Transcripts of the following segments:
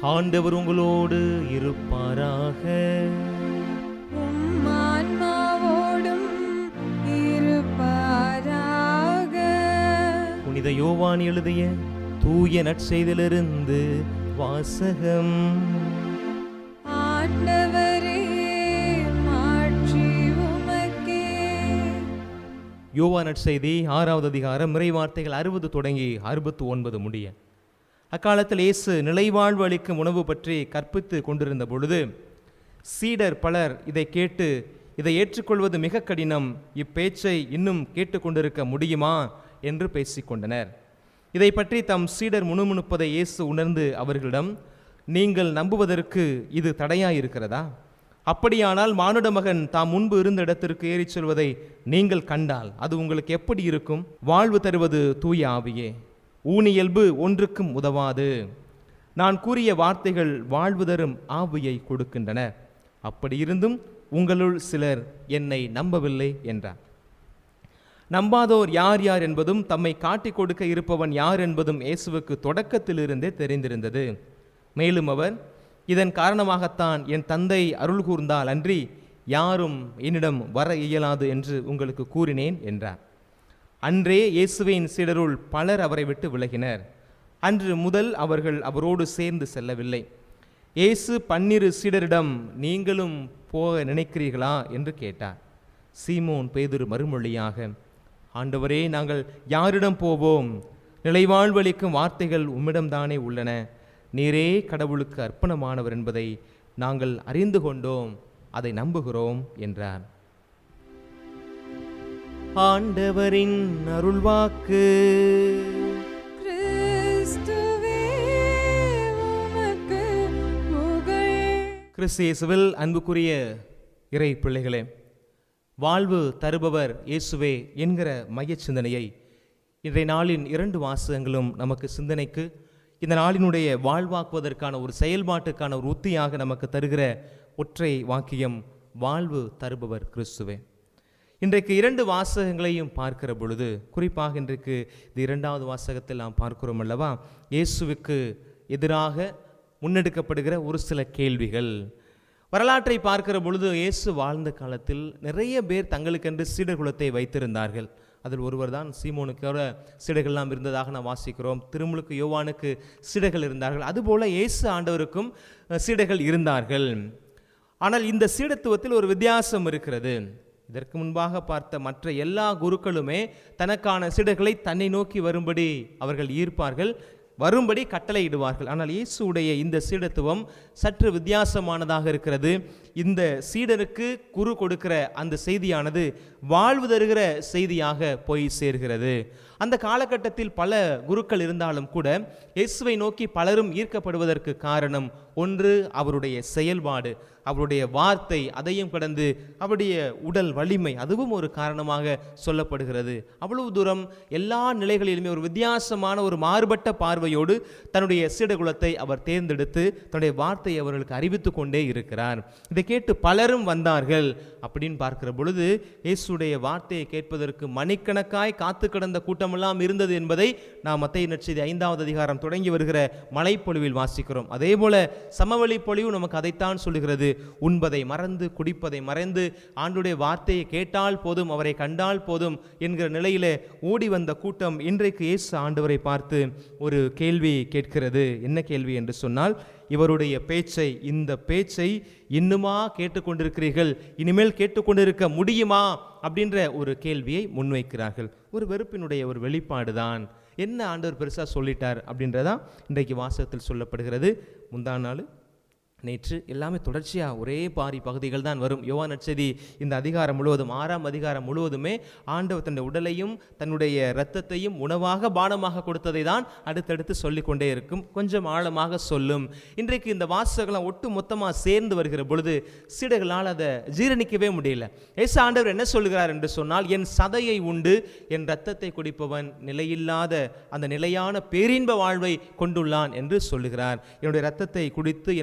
ஆண்டவர் உங்களோடு இருப்பாராக உம் ஆன்மாவோடும் இருப்பாராக புனித யோவான் எழுதிய தூய நற்செய்திலிருந்து வாசகம் ஆண்டவரே மாட்சி உமக்கே யோவான் நற்செய்தி ஆறாவது அதிகாரம் இறைவார்த்தைகள் அறுபது தொடங்கி அறுபத்து ஒன்பது முடிய அக்காலத்தில் இயேசு நிலைவாழ்வு அளிக்கும் உணவு பற்றி கற்பித்து கொண்டிருந்த பொழுது சீடர் பலர் இதை கேட்டு இதை ஏற்றுக்கொள்வது மிக கடினம் இப்பேச்சை இன்னும் கேட்டுக்கொண்டிருக்க முடியுமா என்று பேசிக்கொண்டனர் இதை பற்றி தம் சீடர் முணுமுணுப்பதை இயேசு உணர்ந்து அவர்களிடம் நீங்கள் நம்புவதற்கு இது தடையாயிருக்கிறதா அப்படியானால் மானுட மகன் தாம் முன்பு இருந்த இடத்திற்கு ஏறிச் செல்வதை நீங்கள் கண்டால் அது உங்களுக்கு எப்படி இருக்கும் வாழ்வு தருவது தூய ஆவியே ஊனியல்பு ஒன்றுக்கும் உதவாது நான் கூறிய வார்த்தைகள் வாழ்வு தரும் ஆவியை கொடுக்கின்றன அப்படி இருந்தும் உங்களுள் சிலர் என்னை நம்பவில்லை என்றார் நம்பாதோர் யார் யார் என்பதும் தம்மை காட்டிக் கொடுக்க இருப்பவன் யார் என்பதும் இயேசுவுக்கு தொடக்கத்திலிருந்தே தெரிந்திருந்தது மேலும் அவர் இதன் காரணமாகத்தான் என் தந்தை அருள் கூர்ந்தால் அன்றி யாரும் என்னிடம் வர இயலாது என்று உங்களுக்கு கூறினேன் என்றார் அன்றே இயேசுவின் சீடருள் பலர் அவரை விட்டு விலகினர் அன்று முதல் அவர்கள் அவரோடு சேர்ந்து செல்லவில்லை இயேசு பன்னிரு சீடரிடம் நீங்களும் போக நினைக்கிறீர்களா என்று கேட்டார் சீமோன் பேதுரு மறுமொழியாக ஆண்டவரே நாங்கள் யாரிடம் போவோம் நிலைவாழ்வளிக்கும் வார்த்தைகள் உம்மிடம்தானே உள்ளன நீரே கடவுளுக்கு அர்ப்பணமானவர் என்பதை நாங்கள் அறிந்து கொண்டோம் அதை நம்புகிறோம் என்றார் ஆண்டவரின் அருள்வாக்கு கிறிஸ்துவே உமக்கு புகழ் கிறிஸ்து இயேசுவில் அன்புக்குரிய இறை பிள்ளைகளே வாழ்வு தருபவர் இயேசுவே என்கிற மையச் சிந்தனையை இன்றைய நாளின் இரண்டு வாசகங்களும் நமக்கு சிந்தனைக்கு இந்த நாளினுடைய வாழ்வாக்குவதற்கான ஒரு செயல்பாட்டுக்கான ஒரு உத்தியாக நமக்கு தருகிற ஒற்றை வாக்கியம் வாழ்வு தருபவர் கிறிஸ்துவே இன்றைக்கு இரண்டு வாசகங்களையும் பார்க்கிற பொழுது குறிப்பாக இன்றைக்கு இந்த இரண்டாவது வாசகத்தில் நாம் பார்க்கிறோம் அல்லவா இயேசுவுக்கு எதிராக முன்னெடுக்கப்படுகிற ஒரு சில கேள்விகள் வரலாற்றை பார்க்கிற பொழுது இயேசு வாழ்ந்த காலத்தில் நிறைய பேர் தங்களுக்கென்று சீடர் குலத்தை வைத்திருந்தார்கள் அதில் ஒருவர் தான் சீமோனுக்கோட சீடர்கள்லாம் இருந்ததாக நாம் வாசிக்கிறோம் திருமுழுக்கு யோவானுக்கு சீடர்கள் இருந்தார்கள் அதுபோல இயேசு ஆண்டவருக்கும் அஹ், சீடர்கள் இருந்தார்கள் ஆனால் இந்த சீடத்துவத்தில் ஒரு வித்தியாசம் இருக்கிறது இதற்கு முன்பாக பார்த்த மற்ற எல்லா குருக்களுமே தனக்கான சீடர்களை தன்னை நோக்கி வரும்படி அவர்கள் ஈர்ப்பார்கள் வரும்படி கட்டளையிடுவார்கள் ஆனால் இயேசுவுடைய இந்த சீடத்துவம் சற்று வித்தியாசமானதாக இருக்கிறது இந்த சீடருக்கு குரு கொடுக்கிற அந்த செய்தியானது வாழ்வு தருகிற செய்தியாக போய் சேர்கிறது அந்த காலகட்டத்தில் பல குருக்கள் இருந்தாலும் கூட இயேசுவை நோக்கி பலரும் ஈர்க்கப்படுவதற்கு காரணம் ஒன்று அவருடைய செயல்பாடு அவருடைய வார்த்தை அதையும் கடந்து அவருடைய உடல் வலிமை அதுவும் ஒரு காரணமாக சொல்லப்படுகிறது அவ்வளவு தூரம் எல்லா நிலைகளிலுமே ஒரு வித்தியாசமான ஒரு மாறுபட்ட பார்வையோடு தன்னுடைய சீடகுலத்தை அவர் தேர்ந்தெடுத்து தன்னுடைய வார்த்தையை அவர்களுக்கு அறிவித்து கொண்டே இருக்கிறார் இதை கேட்டு பலரும் வந்தார்கள் அப்படின்னு பார்க்கிற பொழுது இயேசுடைய வார்த்தையை கேட்பதற்கு மணிக்கணக்காய் காத்து கிடந்த கூட்டமெல்லாம் இருந்தது என்பதை நாம் மத்திய நற்செய்தி ஐந்தாவது அதிகாரம் தொடங்கி வருகிற மலைப்பொழிவில் வாசிக்கிறோம் அதே போல சமவெளி பொழிவு நமக்கு அதைத்தான் சொல்லுகிறது உண்பதை மறந்து குடிப்பதை மறைந்து ஆண்டுடைய வார்த்தையை கேட்டால் போதும் அவரை கண்டால் போதும் என்கிற நிலையிலே ஓடி வந்த கூட்டம் இன்றைக்கு இயேசு ஆண்டவரை பார்த்து ஒரு கேள்வி கேட்கிறது என்ன கேள்வி என்று சொன்னால் இவருடைய பேச்சை இந்த பேச்சை இன்னுமா கேட்டுக்கொண்டிருக்கிறீர்கள் இனிமேல் கேட்டுக்கொண்டிருக்க முடியுமா அப்படின்ற ஒரு கேள்வியை முன்வைக்கிறார்கள் ஒரு வெறுப்பினுடைய ஒரு வெளிப்பாடு தான் என்ன ஆண்டவர் பெருசாக சொல்லிட்டார் அப்படின்றதான் இன்றைக்கு வாசகத்தில் சொல்லப்படுகிறது முந்தா நாள் நேற்று எல்லாமே தொடர்ச்சியாக ஒரே பாரி பகுதிகள் தான் வரும் யோவா நற்செய்தி இந்த அதிகாரம் முழுவதும் ஆறாம் அதிகாரம் முழுவதுமே ஆண்டவர் தன்னுடைய உடலையும் தன்னுடைய இரத்தத்தையும் உணவாக பானமாக கொடுத்ததை தான் அடுத்தடுத்து சொல்லிக்கொண்டே இருக்கும் கொஞ்சம் ஆழமாக சொல்லும் இன்றைக்கு இந்த வாசகலாம் ஒட்டு மொத்தமாக சேர்ந்து வருகிற பொழுது சீடர்களால் அதை ஜீரணிக்கவே முடியல ஏசு ஆண்டவர் என்ன சொல்கிறார் என்று சொன்னால் என் சதையை உண்டு என் இரத்தத்தை குடிப்பவன் நிலையில்லாத அந்த நிலையான பேரின்ப வாழ்வை கொண்டுள்ளான் என்று சொல்லுகிறார் என்னுடைய இரத்தத்தை குடித்து என்னுடைய சதையை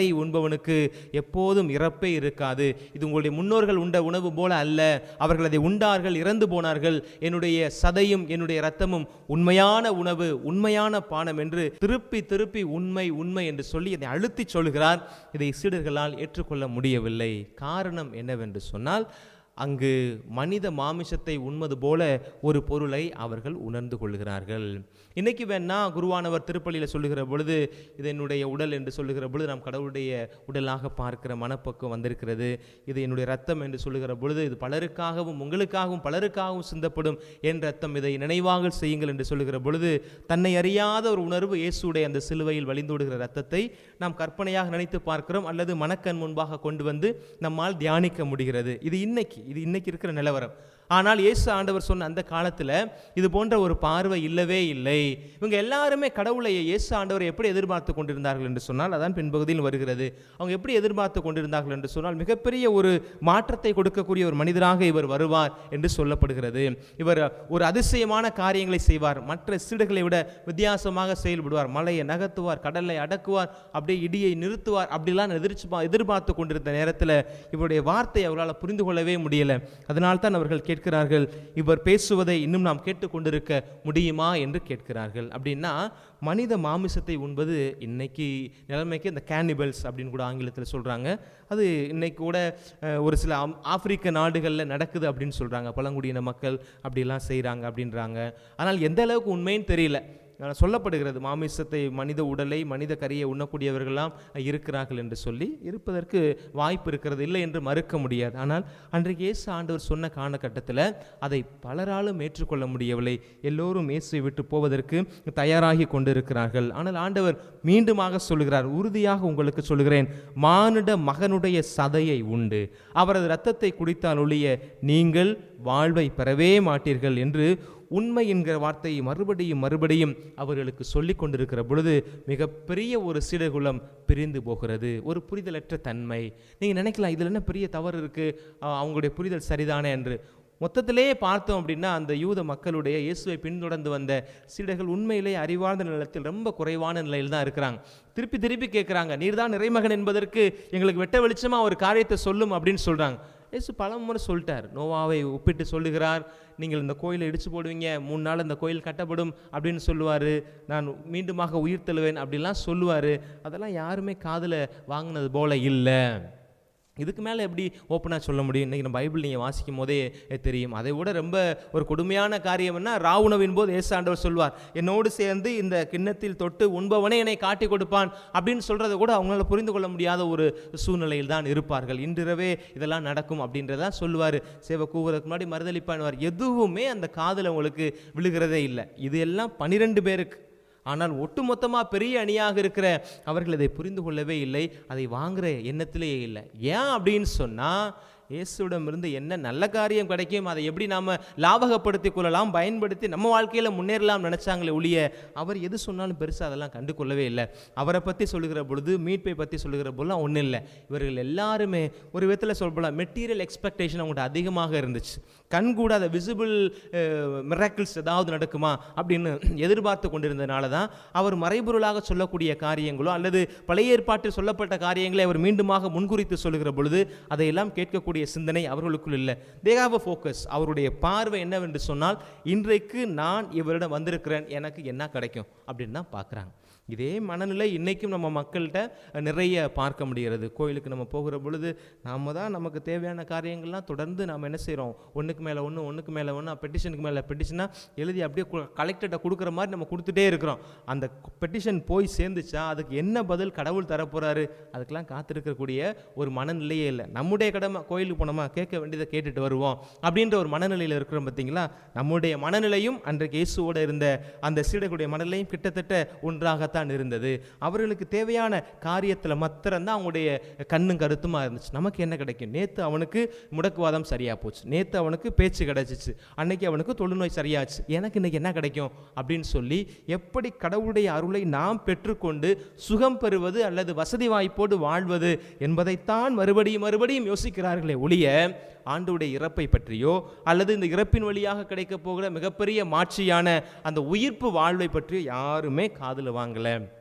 உண்பவனுக்கு எப்போதும் இறப்பே இருக்காது இது உங்களுடைய முன்னோர்கள் உண்ட உணவு போல அல்ல அவர்கள் அதை உண்டார்கள் இறந்து போனார்கள் என்னுடைய சதையும் என்னுடைய இரத்தமும் உண்மையான உணவு உண்மையான பானம் என்று திருப்பி திருப்பி உண்மை உண்மை என்று சொல்லி அதை அழுத்தி சொல்கிறார் இதை சீடர்களால் ஏற்றுக்கொள்ள முடியவில்லை காரணம் என்னவென்று சொன்னால் அங்கு மனித மாமிசத்தை உண்மது போல ஒரு பொருளை அவர்கள் உணர்ந்து கொள்கிறார்கள் இன்னைக்கு வேணா குருவானவர் திருப்பலியில் சொல்லுகிற பொழுது இது என்னுடைய உடல் என்று சொல்லுகிற பொழுது நாம் கடவுளுடைய உடலாக பார்க்கிற மனப்பக்குவம் வந்திருக்கிறது இது என்னுடைய ரத்தம் என்று சொல்லுகிற பொழுது இது பலருக்காகவும் உங்களுக்காகவும் பலருக்காகவும் சிந்தப்படும் என் ரத்தம் இதை நினைவாக செய்யுங்கள் என்று சொல்லுகிற பொழுது தன்னை அறியாத ஒரு உணர்வு இயேசுடைய அந்த சிலுவையில் வழிந்தோடுகிற ரத்தத்தை நாம் கற்பனையாக நினைத்து பார்க்கிறோம் அல்லது மனக்கண் முன்பாக கொண்டு வந்து நம்மால் தியானிக்க முடிகிறது இது இன்னைக்கு இது இன்னைக்கு இருக்கிற நிலவரம் ஆனால் இயேசு ஆண்டவர் சொன்ன அந்த காலத்தில் இது போன்ற ஒரு பார்வை இல்லவே இல்லை இவங்க எல்லாருமே கடவுளை இயேசு ஆண்டவரை எப்படி எதிர்பார்த்து கொண்டிருந்தார்கள் என்று சொன்னால் அதான் பின்பகுதியில் வருகிறது அவங்க எப்படி எதிர்பார்த்து கொண்டிருந்தார்கள் என்று சொன்னால் மிகப்பெரிய ஒரு மாற்றத்தை கொடுக்கக்கூடிய ஒரு மனிதராக இவர் வருவார் என்று சொல்லப்படுகிறது இவர் ஒரு அதிசயமான காரியங்களை செய்வார் மற்ற சீடர்களை விட வித்தியாசமாக செயல்படுவார் மலையை நகர்த்துவார் கடலை அடக்குவார் அப்படியே இடியை நிறுத்துவார் அப்படிலாம் எதிர்த்து எதிர்பார்த்து கொண்டிருந்த நேரத்தில் இவருடைய வார்த்தை அவர்களால் புரிந்து கொள்ளவே முடியல அதனால் தான் அவர்கள் கேட்கிறார்கள் இவர் பேசுவதை இன்னும் நாம் கேட்டுக்கொண்டிருக்க முடியுமா என்று கேட்கிறார்கள் அப்படின்னா மனித மாமிசத்தை உண்பது இன்னைக்கு நிலைமைக்கு இந்த கேனிபல்ஸ் அப்படின்னு கூட ஆங்கிலத்தில் சொல்கிறாங்க அது இன்னைக்கு கூட அஹ், ஒரு சில ஆம்- ஆப்பிரிக்க நாடுகளில் நடக்குது அப்படின்னு சொல்கிறாங்க பழங்குடியின மக்கள் அப்படிலாம் செய்கிறாங்க அப்படின்றாங்க ஆனால் எந்த அளவுக்கு உண்மைன்னு தெரியல ஆனால் சொல்லப்படுகிறது மாமிசத்தை மனித உடலை மனித கரியை உண்ணக்கூடியவர்களாம் இருக்கிறார்கள் என்று சொல்லி இருப்பதற்கு வாய்ப்பு இருக்கிறது இல்லை என்று மறுக்க முடியாது ஆனால் அன்றைக்கு இயேசு ஆண்டவர் சொன்ன காலகட்டத்தில் அதை பலராலும் ஏற்றுக்கொள்ள முடியவில்லை எல்லோரும் இயேசுவை விட்டு போவதற்கு தயாராகி கொண்டிருக்கிறார்கள் ஆனால் ஆண்டவர் மீண்டுமாக சொல்கிறார் உறுதியாக உங்களுக்கு சொல்கிறேன் மானிட மகனுடைய சதையை உண்டு அவரது இரத்தத்தை குடித்தால் ஒழிய நீங்கள் வாழ்வை பெறவே மாட்டீர்கள் என்று உண்மை என்கிற வார்த்தையை மறுபடியும் மறுபடியும் அவர்களுக்கு சொல்லிக் கொண்டிருக்கிற பொழுது மிகப்பெரிய ஒரு சீடகுலம் பிரிந்து போகிறது ஒரு புரிதலற்ற தன்மை நீங்கள் நினைக்கலாம் இதில் என்ன பெரிய தவறு இருக்குது அவங்களுடைய புரிதல் சரிதானே என்று மொத்தத்திலேயே பார்த்தோம் அப்படின்னா அந்த யூத மக்களுடைய இயேசுவை பின்தொடர்ந்து வந்த சீடர்கள் உண்மையிலே அறிவார்ந்த நிலத்தில் ரொம்ப குறைவான நிலையில் தான் இருக்கிறாங்க திருப்பி திருப்பி கேட்குறாங்க நீர்தான் இறைமகன் என்பதற்கு எங்களுக்கு வெட்ட வெளிச்சமாக ஒரு காரியத்தை சொல்லும் அப்படின்னு சொல்கிறாங்க இயேசு பல முறை சொல்லிட்டார் நோவாவை ஒப்பிட்டு சொல்லுகிறார் நீங்கள் இந்த கோயிலை இடிச்சு போடுவீங்க மூணு நாள் இந்த கோயில் கட்டப்படும் அப்படின்னு சொல்லுவார் நான் மீண்டுமாக உயிர் தழுவேன் அப்படிலாம் சொல்லுவார் அதெல்லாம் யாருமே காதில் வாங்கினது போல இல்லை இதுக்கு மேலே எப்படி ஓப்பனாக சொல்ல முடியும் இன்றைக்கி நம்ம பைபிள் நீங்கள் வாசிக்கும் போதே தெரியும் அதை விட ரொம்ப ஒரு கொடுமையான காரியம்னா ராவுணவின் போது ஏசு ஆண்டவர் சொல்வார் என்னோடு சேர்ந்து இந்த கிண்ணத்தில் தொட்டு உண்பவனே என்னை காட்டி கொடுப்பான் அப்படின்னு சொல்கிறத கூட அவங்களால புரிந்து கொள்ள முடியாத ஒரு சூழ்நிலையில் தான் இருப்பார்கள் இன்றிரவே இதெல்லாம் நடக்கும் அப்படின்றதான் சொல்லுவார் சேவை கூவுறதுக்கு முன்னாடி மறுதளிப்பான்வார் எதுவுமே அந்த காதில் உங்களுக்கு விழுகிறதே இல்லை இது எல்லாம் பனிரெண்டு பேருக்கு ஆனால் ஒட்டுமொத்தமாக பெரிய அணியாக இருக்கிற அவர்கள் இதை புரிந்து கொள்ளவே இல்லை அதை வாங்குற எண்ணத்திலேயே இல்லை ஏன் அப்படின்னு சொன்னால் இயேசுவிடமிருந்து என்ன நல்ல காரியம் கிடைக்கும் அதை எப்படி நாம் லாபகப்படுத்திக் கொள்ளலாம் பயன்படுத்தி நம்ம வாழ்க்கையில் முன்னேறலாம் நினச்சாங்களே ஒழிய அவர் எது சொன்னாலும் பெருசாக அதெல்லாம் கண்டு கொள்ளவே இல்லை அவரை பற்றி சொல்லுகிற பொழுது மீட்பை பற்றி சொல்லுகிற பொழுதுலாம் ஒன்றும் இல்லை இவர்கள் எல்லாருமே ஒரு விதத்தில் சொல்லப்படலாம் மெட்டீரியல் எக்ஸ்பெக்டேஷன் அவங்கள்ட்ட அதிகமாக இருந்துச்சு கண் கூட அதை விசிபிள் மிராக்கிள்ஸ் ஏதாவது நடக்குமா அப்படின்னு எதிர்பார்த்து கொண்டிருந்தனால தான் அவர் மறைபொருளாக சொல்லக்கூடிய காரியங்களோ அல்லது பழைய ஏற்பாட்டில் சொல்லப்பட்ட காரியங்களை அவர் மீண்டுமாக முன்குறித்து சொல்லுகிற பொழுது அதையெல்லாம் கேட்கக்கூடிய சிந்தனை அவர்களுக்குள் இல்லை தே ஹாவ் அ ஃபோக்கஸ் அவருடைய பார்வை என்னவென்று சொன்னால் இன்றைக்கு நான் இவரிடம் வந்திருக்கிறேன் எனக்கு என்ன கிடைக்கும் அப்படின்னு தான் பார்க்குறாங்க இதே மனநிலை இன்றைக்கும் நம்ம மக்கள்கிட்ட நிறைய பார்க்க முடிகிறது கோயிலுக்கு நம்ம போகிற பொழுது நாம தான் நமக்கு தேவையான காரியங்கள்லாம் தொடர்ந்து நாம் என்ன செய்கிறோம் ஒன்றுக்கு மேலே ஒன்று ஒன்றுக்கு மேலே ஒன்று பெட்டிஷனுக்கு மேலே பெட்டிஷனாக எழுதி அப்படியே கலெக்டர்கிட்ட கொடுக்குற மாதிரி நம்ம கொடுத்துட்டே இருக்கிறோம் அந்த பெட்டிஷன் போய் சேர்ந்துச்சா அதுக்கு என்ன பதில் கடவுள் தரப்போகிறாரு அதுக்கெல்லாம் காத்திருக்கக்கூடிய ஒரு மனநிலையே இல்லை நம்முடைய கடமை கோயிலுக்கு போனோமா கேட்க வேண்டியதை கேட்டுட்டு வருவோம் அப்படின்ற ஒரு மனநிலையில் இருக்கிறோம் பார்த்தீங்களா நம்முடைய மனநிலையும் அன்றைக்கு இயேசுவோட இருந்த அந்த சீடர்களுடைய மனநிலையும் கிட்டத்தட்ட ஒன்றாகத்தான் இருந்தது அவர்களுக்கு தேவையான காரியத்தில் மாத்திரம்தான் அவங்களுடைய கண்ணும் கருத்துமா இருந்துச்சு நமக்கு என்ன கிடைக்கும் நேற்று அவனுக்கு முடக்குவாதம் சரியா போச்சு நேற்று அவனுக்கு பேச்சு கிடைச்சிச்சு அன்னைக்கு அவனுக்கு தொழுநோய் சரியாச்சு எனக்கு இன்னைக்கு என்ன கிடைக்கும் அப்படின்னு சொல்லி எப்படி கடவுளுடைய அருளை நாம் பெற்றுக்கொண்டு சுகம் பெறுவது அல்லது வசதி வாய்ப்போடு வாழ்வது என்பதைத்தான் மறுபடியும் மறுபடியும் யோசிக்கிறார்களே ஒழிய ஆண்டுடைய இறப்பை பற்றியோ அல்லது இந்த இறப்பின் வழியாக கிடைக்கப் போகிற மிகப்பெரிய மாட்சியான அந்த உயிர்ப்பு வாழ்வை பற்றியோ யாருமே காதில் வாங்கலை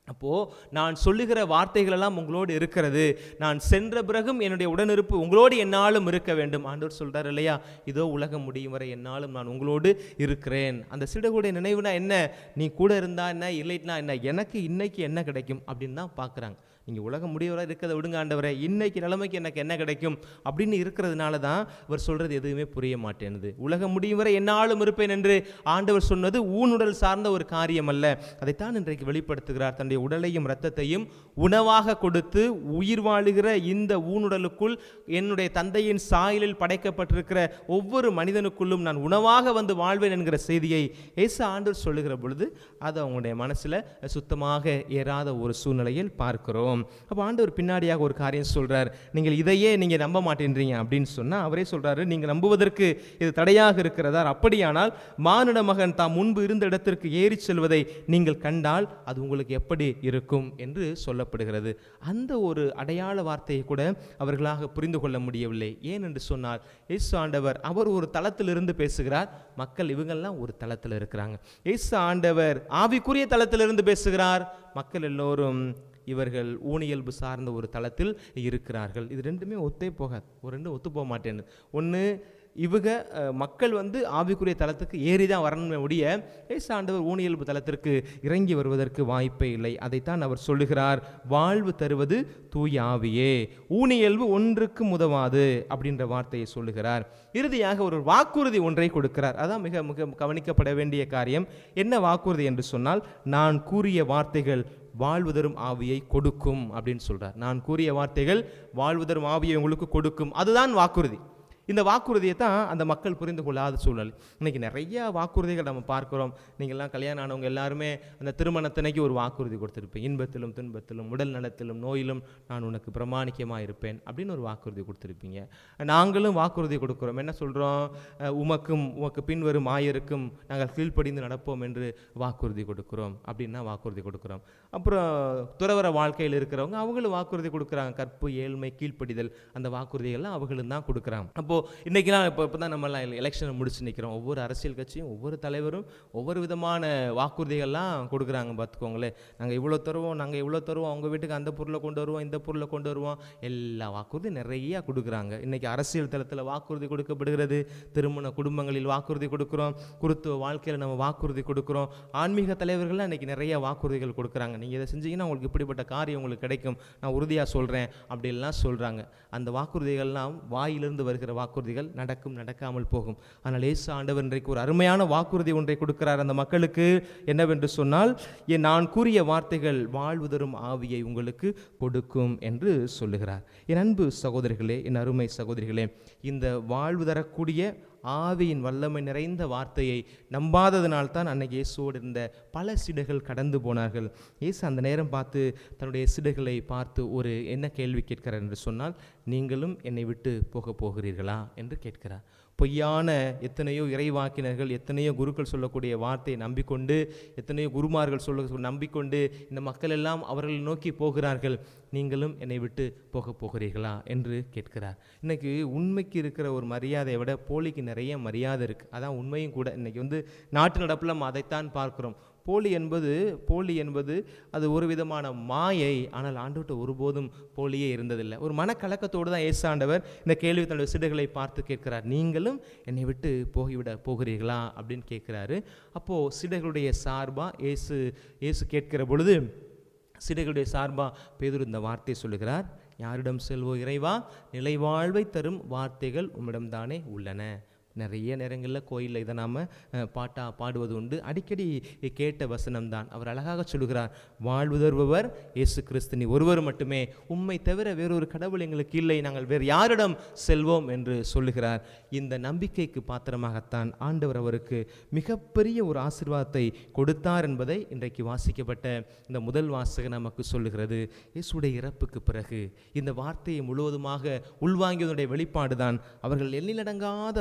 அப்போது நான் சொல்லுகிற வார்த்தைகள் எல்லாம் உங்களோடு இருக்கிறது நான் சென்ற பிறகும் என்னுடைய உடனிருப்பு உங்களோடு என்னாலும் இருக்க வேண்டும் ஆண்டவர் சொல்றார் இல்லையா இதோ உலகம் முடியும் வரை என்னாலும் நான் உங்களோடு இருக்கிறேன் அந்த சிடகுடைய நினைவுனா என்ன நீ கூட இருந்தா என்ன இல்லைன்னா என்ன எனக்கு இன்னைக்கு என்ன கிடைக்கும் அப்படின்னு தான் பார்க்குறாங்க நீங்கள் உலகம் முடியவரை இருக்கிறத விடுங்க ஆண்டவரே இன்னைக்கு நிலைமைக்கு எனக்கு என்ன கிடைக்கும் அப்படின்னு இருக்கிறதுனால தான் அவர் சொல்கிறது எதுவுமே புரிய மாட்டேனுது உலகம் முடியும் வரை என்னாலும் இருப்பேன் என்று ஆண்டவர் சொன்னது ஊனுடல் சார்ந்த ஒரு காரியம் அல்ல அதைத்தான் இன்றைக்கு வெளிப்படுத்துகிறார் தன்னுடைய உடலையும் இரத்தத்தையும் உணவாக கொடுத்து உயிர் வாழுகிற இந்த ஊனுடலுக்குள் என்னுடைய தந்தையின் சாயலில் படைக்கப்பட்டிருக்கிற ஒவ்வொரு மனிதனுக்குள்ளும் நான் உணவாக வந்து வாழ்வேன் என்கிற செய்தியை ஏசு ஆண்டவர் சொல்லுகிற பொழுது அது அவங்களுடைய மனசில் சுத்தமாக ஏறாத ஒரு சூழ்நிலையில் பார்க்கிறோம் அப்போ ஆண்டவர் பின்னாடியாக ஒரு காரியம் சொல்றார் நீங்கள் இதையே நீங்கள் நம்ப மாட்டேன்றீங்க அப்படின்னு சொன்னால் அவரே சொல்றாரு நீங்கள் நம்புவதற்கு இது தடையாக இருக்கிறதா அப்படியானால் மானிட மகன் தாம் முன்பு இருந்த இடத்திற்கு ஏறிச் செல்வதை நீங்கள் கண்டால் அது உங்களுக்கு எப்படி இருக்கும் என்று சொல்லப்படுகிறது அந்த ஒரு அடையாள வார்த்தையை கூட அவர்களாக புரிந்து கொள்ள முடியவில்லை ஏன் என்று சொன்னால் இயேசு ஆண்டவர் அவர் ஒரு தளத்திலிருந்து பேசுகிறார் மக்கள் இவங்கெல்லாம் ஒரு தளத்தில் இருக்கிறாங்க இயேசு ஆண்டவர் ஆவிக்குரிய தளத்திலிருந்து பேசுகிறார் மக்கள் எல்லோரும் இவர்கள் ஊனியல்பு சார்ந்த ஒரு தளத்தில் இருக்கிறார்கள் இது ரெண்டுமே ஒத்தே போகாது ஒரு ரெண்டும் ஒத்து போக மாட்டேன்னு ஒன்று இவங்க அஹ், மக்கள் வந்து ஆவிக்குரிய தளத்துக்கு ஏறி தான் வரணுமே ஒழிய ஏசு ஆண்டவர் ஊனியல்பு தளத்திற்கு இறங்கி வருவதற்கு வாய்ப்பே இல்லை அதைத்தான் அவர் சொல்லுகிறார் வாழ்வு தருவது தூய ஆவியே ஊனியல்பு ஒன்றுக்கு உதவாது அப்படின்ற வார்த்தையை சொல்லுகிறார் இறுதியாக ஒரு வாக்குறுதி ஒன்றை கொடுக்கிறார் அதான் மிக மிக கவனிக்கப்பட வேண்டிய காரியம் என்ன வாக்குறுதி என்று சொன்னால் நான் கூறிய வார்த்தைகள் வாழ்வு தரும் ஆவியை கொடுக்கும் அப்படின்னு சொல்றார் நான் கூறிய வார்த்தைகள் வாழ்வு தரும் ஆவியை உங்களுக்கு கொடுக்கும் அதுதான் வாக்குறுதி இந்த வாக்குறுதியை தான் அந்த மக்கள் புரிந்து கொள்ளாத சூழல் இன்னைக்கு நிறைய வாக்குறுதிகள் நம்ம பார்க்கிறோம் நீங்கள்லாம் கல்யாணம் ஆனவங்க எல்லாருமே அந்த திருமணத்தினைக்கு ஒரு வாக்குறுதி கொடுத்துருப்பேன் இன்பத்திலும் துன்பத்திலும் உடல் நலத்திலும் நோயிலும் நான் உனக்கு பிரமாணிக்கமாக இருப்பேன் அப்படின்னு ஒரு வாக்குறுதி கொடுத்துருப்பீங்க நாங்களும் வாக்குறுதி கொடுக்குறோம் என்ன சொல்கிறோம் உமக்கும் உமக்கு பின்வரும் ஆயருக்கும் நாங்கள் கீழ்ப்படிந்து நடப்போம் என்று வாக்குறுதி கொடுக்குறோம் அப்படின்னா வாக்குறுதி கொடுக்குறோம் அப்புறம் துறவர வாழ்க்கையில் இருக்கிறவங்க அவங்களும் வாக்குறுதி கொடுக்குறாங்க கற்பு ஏழ்மை கீழ்ப்படிதல் அந்த வாக்குறுதிகள்லாம் அவங்களும் தான் கொடுக்குறாங்க அப்போது இன்றைக்கெலாம் இப்போ இப்போ தான் நம்மலாம் எலெக்ஷனை முடிச்சு நிற்கிறோம் ஒவ்வொரு அரசியல் கட்சியும் ஒவ்வொரு தலைவரும் ஒவ்வொரு விதமான வாக்குறுதிகள்லாம் கொடுக்குறாங்க பார்த்துக்கோங்களேன் நாங்கள் இவ்வளோ தருவோம் நாங்கள் இவ்வளோ தருவோம் அவங்க வீட்டுக்கு அந்த பொருளை கொண்டு வருவோம் இந்த பொருளை கொண்டு வருவோம் எல்லா வாக்குறுதி நிறைய கொடுக்குறாங்க இன்றைக்கி அரசியல் தளத்தில் வாக்குறுதி கொடுக்கப்படுகிறது திருமண குடும்பங்களில் வாக்குறுதி கொடுக்குறோம் குருத்துவ வாழ்க்கையில் நம்ம வாக்குறுதி கொடுக்குறோம் ஆன்மீக தலைவர்கள்லாம் இன்றைக்கி நிறைய வாக்குறுதிகள் கொடுக்குறாங்க நீங்கள் இதை செஞ்சீங்கன்னா உங்களுக்கு இப்படிப்பட்ட காரியம் உங்களுக்கு கிடைக்கும் நான் உறுதியாக சொல்கிறேன் அப்படின்லாம் சொல்கிறாங்க அந்த வாக்குறுதிகள்லாம் வாயிலிருந்து வருகிற வாக்குறுதிகள் நடக்கும் நடக்காமல் போகும் ஆனால் ஏசு ஆண்டவர் இன்றைக்கு ஒரு அருமையான வாக்குறுதி ஒன்றை கொடுக்கிறார் அந்த மக்களுக்கு என்னவென்று சொன்னால் என் நான் கூறிய வார்த்தைகள் வாழ்வு தரும் ஆவியை உங்களுக்கு கொடுக்கும் என்று சொல்லுகிறார் என் அன்பு சகோதரிகளே என் அருமை சகோதரிகளே இந்த வாழ்வு தரக்கூடிய ஆவியின் வல்லமை நிறைந்த வார்த்தையை நம்பாததினால்தான் அன்னைக்கு இயேசுவோடு இருந்த பல சிடுகள் கடந்து போனார்கள் இயேசு அந்த நேரம் பார்த்து தன்னுடைய சிடுகளை பார்த்து ஒரு என்ன கேள்வி கேட்கிறார் என்று சொன்னால் நீங்களும் என்னை விட்டு போக போகிறீர்களா என்று கேட்கிறார் பொய்யான எத்தனையோ இறைவாக்கினர்கள் எத்தனையோ குருக்கள் சொல்லக்கூடிய வார்த்தையை நம்பிக்கொண்டு எத்தனையோ குருமார்கள் சொல்ல நம்பிக்கொண்டு இந்த மக்கள் எல்லாம் அவர்களை நோக்கி போகிறார்கள் நீங்களும் என்னை விட்டு போக போகிறீர்களா என்று கேட்கிறார் இன்னைக்கு உண்மைக்கு இருக்கிற ஒரு மரியாதையை விட போலிக்கு நிறைய மரியாதை இருக்குது அதான் உண்மையும் கூட இன்னைக்கு வந்து நாட்டு நடப்பில் நம்ம அதைத்தான் பார்க்கிறோம் போலி என்பது போலி என்பது அது ஒரு விதமான மாயை ஆனால் ஆண்டவர்கிட்ட ஒருபோதும் போலியே இருந்ததில்லை ஒரு மனக்கலக்கத்தோடு தான் ஏசாண்டவர் இந்த கேள்வி தன்னுடைய சிடுகளை பார்த்து கேட்கிறார் நீங்களும் என்னை விட்டு போகிவிட போகிறீர்களா அப்படின்னு கேட்குறாரு அப்போது சிடுகளுடைய சார்பாக இயேசு இயேசு கேட்கிற பொழுது சிடுகளுடைய சார்பாக பேதுரு இந்த வார்த்தை சொல்லுகிறார் யாரிடம் செல்வோ இறைவா நிலைவாழ்வை தரும் வார்த்தைகள் உம்மிடம்தானே உள்ளன நிறைய நேரங்களில் கோயிலில் இதை நாம் பாட்டாக பாடுவது உண்டு அடிக்கடி கேட்ட வசனம்தான் அவர் அழகாக சொல்கிறார் வாழ்வு தருபவர் இயேசு கிறிஸ்து நீ ஒருவர் மட்டுமே உம்மை தவிர வேறொரு கடவுள் எங்களுக்கு இல்லை நாங்கள் வேறு யாரிடம் செல்வோம் என்று சொல்லுகிறார் இந்த நம்பிக்கைக்கு பாத்திரமாகத்தான் ஆண்டவர் அவருக்கு மிகப்பெரிய ஒரு ஆசீர்வாதத்தை கொடுத்தார் என்பதை இன்றைக்கு வாசிக்கப்பட்ட இந்த முதல் வாசகம் நமக்கு சொல்லுகிறது இயேசுடைய இறப்புக்கு பிறகு இந்த வார்த்தையை முழுவதுமாக உள்வாங்கியதனுடைய வெளிப்பாடு தான் அவர்கள் எண்ணிலடங்காத காரியங்கள்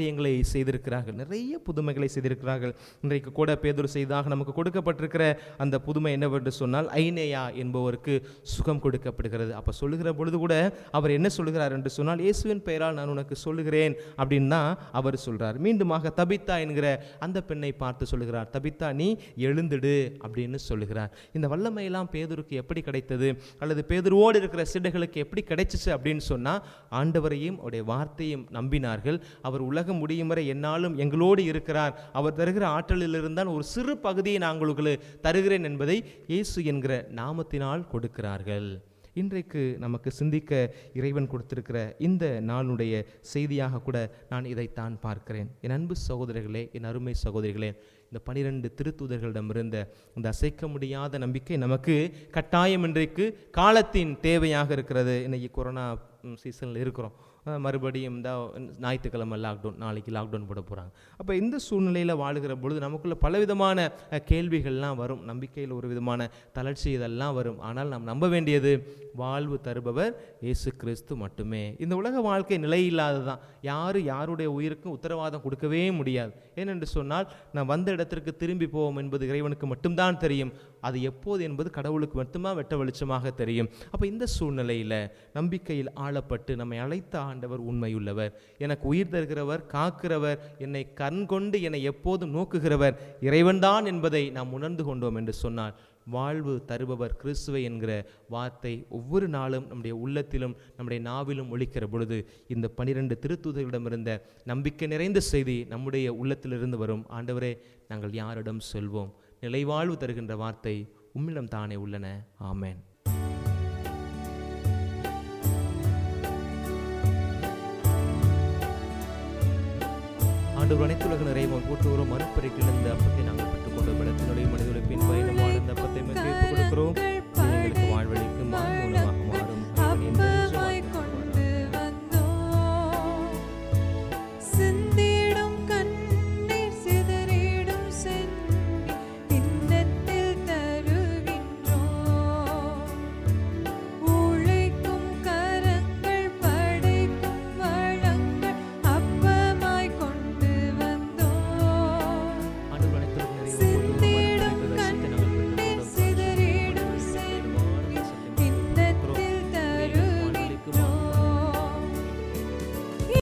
காரியங்களை செய்திருக்கிறார்கள் நிறைய புதுமைகளை செய்திருக்கிறார்கள் இன்றைக்கு கூட பேதுரு செய்தாக நமக்கு கொடுக்கப்பட்டிருக்கிற அந்த புதுமை என்னவென்று சொன்னால் ஐனேயா என்பவருக்கு சுகம் கொடுக்கப்படுகிறது அப்போ சொல்லுகிற பொழுது கூட அவர் என்ன சொல்லுகிறார் என்று சொன்னால் இயேசுவின் பெயரால் நான் உனக்கு சொல்லுகிறேன் அப்படின்னு தான் அவர் சொல்றார் மீண்டுமாக தபித்தா என்கிற அந்த பெண்ணை பார்த்து சொல்லுகிறார் தபித்தா நீ எழுந்திடு அப்படின்னு சொல்லுகிறார் இந்த வல்லமையெல்லாம் பேதுருக்கு எப்படி கிடைத்தது அல்லது பேதுருவோடு இருக்கிற சிடைகளுக்கு எப்படி கிடைச்சிச்சு அப்படின்னு சொன்னால் ஆண்டவரையும் அவருடைய வார்த்தையும் நம்பினார்கள் அவர் உலகம் முடியும் வரை என்னாலும் எங்களோடு இருக்கிறார் அவர் தருகிற ஆற்றலில் இருந்தால் ஒரு சிறு பகுதியை நான் உங்களுக்கு தருகிறேன் என்பதை இயேசு என்கிற நாமத்தினால் கொடுக்கிறார்கள் இன்றைக்கு நமக்கு சிந்திக்க இறைவன் கொடுத்திருக்கிற இந்த நாளுடைய செய்தியாக கூட நான் இதைத்தான் பார்க்கிறேன் என் அன்பு சகோதரர்களே என் அருமை சகோதரிகளே இந்த பனிரெண்டு திருத்தூதர்களிடமிருந்த இந்த அசைக்க முடியாத நம்பிக்கை நமக்கு கட்டாயம் இன்றைக்கு காலத்தின் தேவையாக இருக்கிறது இன்னைக்கு கொரோனா சீசனில் இருக்கிறோம் அஹ் மறுபடியும் இந்த ஞாயிற்றுக்கிழமை லாக்டவுன் நாளைக்கு லாக்டவுன் போட போகிறாங்க அப்போ இந்த சூழ்நிலையில் வாழுகிற பொழுது நமக்குள்ள பலவிதமான அஹ், கேள்விகள்லாம் வரும் நம்பிக்கையில் ஒரு விதமான தளர்ச்சி இதெல்லாம் வரும் ஆனால் நாம் நம்ப வேண்டியது வாழ்வு தருபவர் இயேசு கிறிஸ்து மட்டுமே இந்த உலக வாழ்க்கை நிலையில்லாததான் யார் யாருடைய உயிருக்கும் உத்தரவாதம் கொடுக்கவே முடியாது ஏனென்று சொன்னால் நாம் வந்த இடத்திற்கு திரும்பி போவோம் என்பது இறைவனுக்கு மட்டும்தான் தெரியும் அது எப்போது என்பது கடவுளுக்கு மட்டும்தான் வெட்ட வெளிச்சமாக தெரியும் அப்போ இந்த சூழ்நிலையில் நம்பிக்கையில் ஆளப்பட்டு நம்மை அழைத்த ஆண்டவர் உண்மையுள்ளவர் எனக்கு உயிர் தருகிறவர் காக்கிறவர் என்னை கண் கொண்டு என்னை எப்போதும் நோக்குகிறவர் இறைவன்தான் என்பதை நாம் உணர்ந்து கொண்டோம் என்று சொன்னால் வாழ்வு தருபவர் கிறிஸ்துவை என்கிற வார்த்தை ஒவ்வொரு நாளும் நம்முடைய உள்ளத்திலும் நம்முடைய நாவிலும் ஒலிக்கிற பொழுது இந்த பனிரெண்டு திருத்தூதர்களிடமிருந்த நம்பிக்கை நிறைந்த செய்தி நம்முடைய உள்ளத்திலிருந்து வரும் ஆண்டவரே நாங்கள் யாரிடம் சொல்வோம் நிலைவாழ்வு தருகின்ற வார்த்தை உம்மிடம் தானே உள்ளன ஆமென் ஆண்டவர் அனைத்துலக நிறைவன் கூட்டுவரும் மறுப்பறிக்கையில்